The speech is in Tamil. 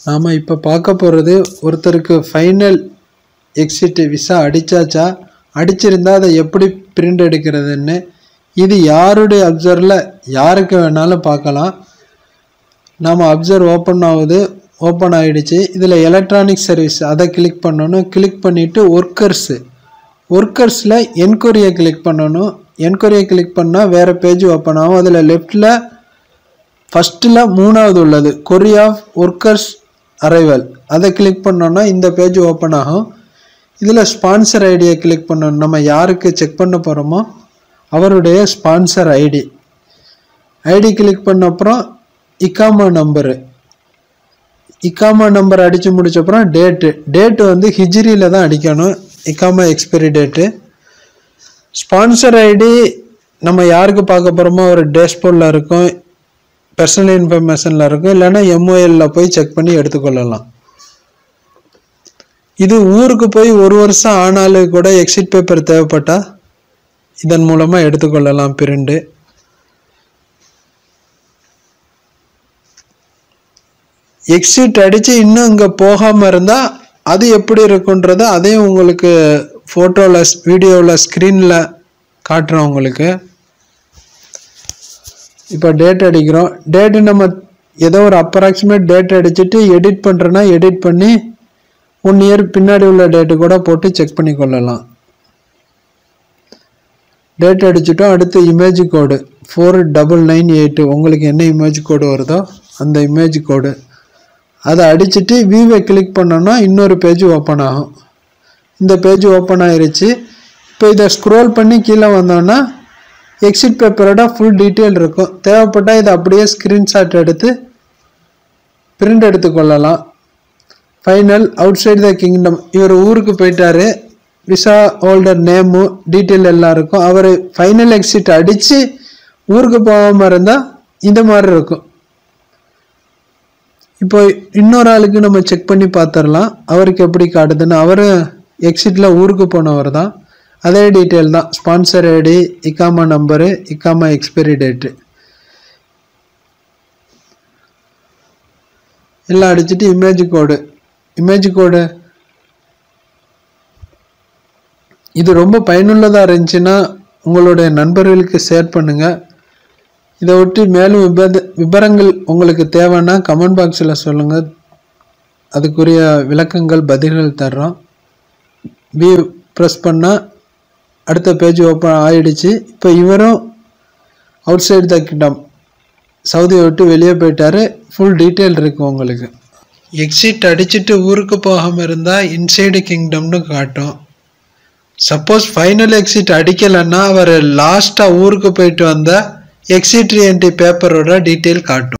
நாம் இப்போ பார்க்க போகிறது ஒருத்தருக்கு ஃபைனல் எக்ஸிட் விசா அடித்தாச்சா அடிச்சிருந்தா அதை எப்படி பிரிண்ட் எடுக்கிறதுன்னு இது யாருடைய அப்சர்வில் யாருக்கு வேணாலும் பார்க்கலாம் நாம் அப்சர்வ் ஓப்பன் ஆகுது ஓப்பன் ஆகிடுச்சு இதில் எலக்ட்ரானிக் சர்வீஸ் அதை கிளிக் பண்ணணும் கிளிக் பண்ணிவிட்டு ஒர்க்கர்ஸு ஒர்க்கர்ஸில் என்கொரியை கிளிக் பண்ணணும் என்கொரியை கிளிக் பண்ணால் வேறு பேஜ் ஓப்பன் ஆகும் அதில் லெஃப்டில் ஃபஸ்ட்டில் மூணாவது உள்ளது கொரியா ஒர்க்கர்ஸ் அரைவல் அதை கிளிக் பண்ணோன்னா இந்த பேஜ் ஓப்பன் ஆகும் இதில் ஸ்பான்சர் ஐடியை கிளிக் பண்ணணும் நம்ம யாருக்கு செக் பண்ண போகிறோமோ அவருடைய ஸ்பான்சர் ஐடி ஐடி கிளிக் பண்ண அப்புறம் இக்காமா நம்பரு இக்காமா நம்பர் அடித்து முடிச்சப்புறம் டேட்டு டேட்டு வந்து ஹிஜ்ரியில் தான் அடிக்கணும் இக்காமா எக்ஸ்பைரி டேட்டு ஸ்பான்சர் ஐடி நம்ம யாருக்கு பார்க்க போகிறோமோ ஒரு டேஷ்போர்டில் இருக்கும் பர்சனல் இன்ஃபர்மேஷனில் இருக்கும் இல்லைன்னா எம்ஓஎல்ல போய் செக் பண்ணி எடுத்துக்கொள்ளலாம் இது ஊருக்கு போய் ஒரு வருஷம் ஆனாலும் கூட எக்ஸிட் பேப்பர் தேவைப்பட்டால் இதன் மூலமாக எடுத்துக்கொள்ளலாம் பிரிண்டு எக்ஸிட் அடித்து இன்னும் இங்கே போகாமல் இருந்தால் அது எப்படி இருக்குன்றத அதையும் உங்களுக்கு ஃபோட்டோவில் வீடியோவில் ஸ்க்ரீனில் காட்டுறோம் உங்களுக்கு இப்போ டேட் அடிக்கிறோம் டேட்டு நம்ம ஏதோ ஒரு அப்ராக்சிமேட் டேட் அடிச்சுட்டு எடிட் பண்ணுறோன்னா எடிட் பண்ணி ஒன் இயர் பின்னாடி உள்ள டேட்டு கூட போட்டு செக் பண்ணி கொள்ளலாம் டேட் அடிச்சுட்டோம் அடுத்து image code four double nine eight உங்களுக்கு என்ன இமேஜ் கோடு வருதோ அந்த இமேஜ் கோடு அதை அடிச்சுட்டு வியூவை கிளிக் பண்ணோன்னா இன்னொரு பேஜ் ஓப்பன் ஆகும் இந்த பேஜ் ஓப்பன் ஆயிருச்சு இப்போ இதை ஸ்க்ரோல் பண்ணி கீழே வந்தோன்னா எக்ஸிட் பேப்பரோட ஃபுல் டீட்டெயில் இருக்கும் தேவைப்பட்டால் இதை அப்படியே ஸ்க்ரீன்ஷாட் எடுத்து பிரிண்ட் எடுத்துக்கொள்ளலாம் final outside the kingdom இவர் ஊருக்கு போயிட்டாரு விசா ஹோல்டர் நேமு டீட்டெயில் எல்லாம் இருக்கும் அவர் ஃபைனல் எக்ஸிட் அடித்து ஊருக்கு போகாமல் இருந்தால் இந்த மாதிரி இருக்கும் இப்போ இன்னொரு ஆளுக்கு நம்ம செக் பண்ணி பார்த்துடலாம் அவருக்கு எப்படி காட்டுதுன்னு அவர் எக்ஸிட்டில் ஊருக்கு போனவர் தான் அதே டீட்டெயில் தான் ஸ்பான்சர் ஐடி இக்காமா நம்பரு இக்காமா எக்ஸ்பைரி டேட்டு எல்லாம் அடிச்சுட்டு இமேஜ் கோடு இமேஜ் கோடு இது ரொம்ப பயனுள்ளதாக இருந்துச்சுன்னா உங்களுடைய நண்பர்களுக்கு ஷேர் பண்ணுங்கள் இதை ஒட்டி மேலும் விபத விவரங்கள் உங்களுக்கு தேவைன்னா கமெண்ட் பாக்ஸில் சொல்லுங்கள் அதுக்குரிய விளக்கங்கள் பதில்கள் தர்றோம் பி ப்ரெஸ் பண்ணால் அடுத்த பேஜ் ஓப்பன் ஆயிடுச்சு இப்போ இவரும் அவுட் சைடு த கிங்டம் சவுதியை விட்டு வெளியே போயிட்டாரு ஃபுல் டீட்டெயில் இருக்குது உங்களுக்கு எக்ஸிட் அடிச்சுட்டு ஊருக்கு போகாமல் இருந்தால் இன்சைடு கிங்டம்னு காட்டும் சப்போஸ் ஃபைனல் எக்ஸிட் அடிக்கலைன்னா அவர் லாஸ்ட்டாக ஊருக்கு போயிட்டு வந்த எக்ஸிட் என்ட்ரி பேப்பரோட டீட்டெயில் காட்டும்